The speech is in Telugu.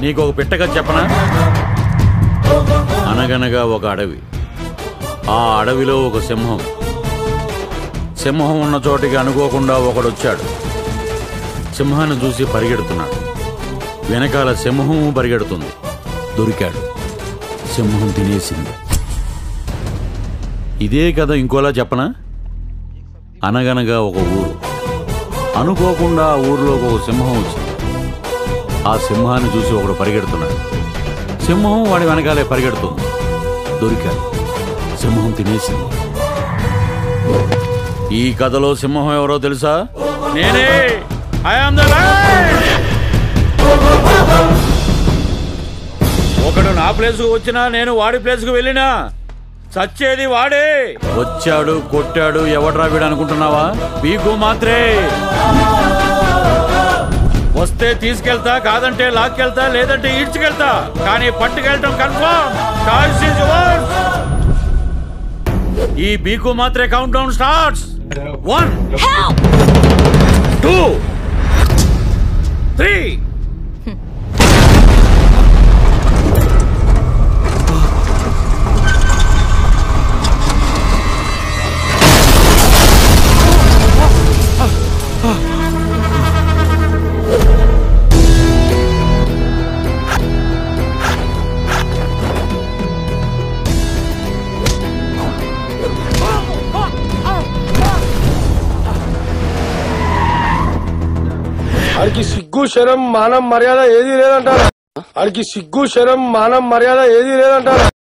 నీకు ఒక పిట్టగా చెప్పనా అనగనగా ఒక అడవి ఆ అడవిలో ఒక సింహం సింహం ఉన్న చోటికి అనుకోకుండా ఒకడొచ్చాడు సింహాన్ని చూసి పరిగెడుతున్నాడు వెనకాల సింహం పరిగెడుతుంది దొరికాడు సింహం తినేసింది ఇదే కథ ఇంకోలా చెప్పనా అనగనగా ఒక ఊరు అనుకోకుండా ఆ ఊరిలోకి ఒక సింహం వచ్చింది ఆ సింహాన్ని చూసి ఒకడు పరిగెడుతున్నాడు సింహం వాడి వెనకాలే పరిగెడుతుంది దొరికాడు సింహం తినేసింది ఈ కథలో సింహం ఎవరో తెలుసా నేనే ఐ ఆమ్ ద ఒకడు నా ప్లేస్ కు వచ్చినా నేను వాడి ప్లేస్ కు వెళ్ళినా చచ్చేది వాడే వచ్చాడు కొట్టాడు ఎవడ్రా వీడు అనుకుంటున్నావా పీకు మాత్రే వస్తే తీసుకెళ్తా కాదంటే లాక్కెళ్తా లేదంటే ఈడ్చుకెళ్తా కానీ పట్టుకెళ్ళటం కన్ఫర్మ్ చాయిస్ ఇస్ యువర్స్ ఈ బీకు మాత్రే count down starts one two three ఆడికి సిగ్గు శరం మానం మర్యాద ఏది లేదంటారా ఆడికి సిగ్గు శరం మానం మర్యాద ఏది లేదంటారా